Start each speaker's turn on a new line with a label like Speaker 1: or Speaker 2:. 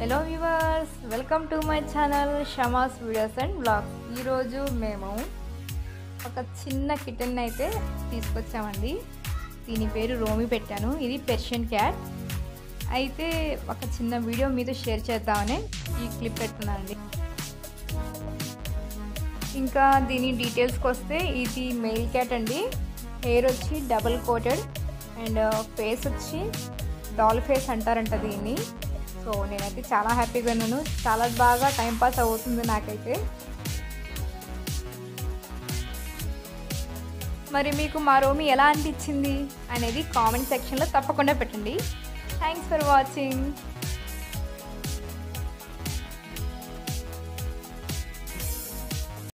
Speaker 1: hello viewers welcome to my channel Shama's videos and blogs ఈరోజు మేము ఒక చిన్న కిటన్ అయితే తీసుకొచ్చామండి దీని పేరు రోమి పెట్టాను ఇది పెర్షియన్ క్యాట్ అయితే ఒక చిన్న వీడియో మీతో షేర్ చేద్దామని ఈ క్లిప్ పెడుతున్నానండి ఇంకా దీని డీటెయిల్స్కి వస్తే ఇది మెయిల్ క్యాట్ అండి హెయిర్ వచ్చి డబుల్ కోటెడ్ అండ్ ఫేస్ వచ్చి డాల్ ఫేస్ అంటారంట దీన్ని సో నేనైతే చాలా హ్యాపీగా ఉన్నాను చాలా బాగా టైంపాస్ అవుతుంది నాకైతే మరి మీకు మా రోమి ఎలా అనిపించింది అనేది కామెంట్ సెక్షన్లో తప్పకుండా పెట్టండి థ్యాంక్స్ ఫర్ వాచింగ్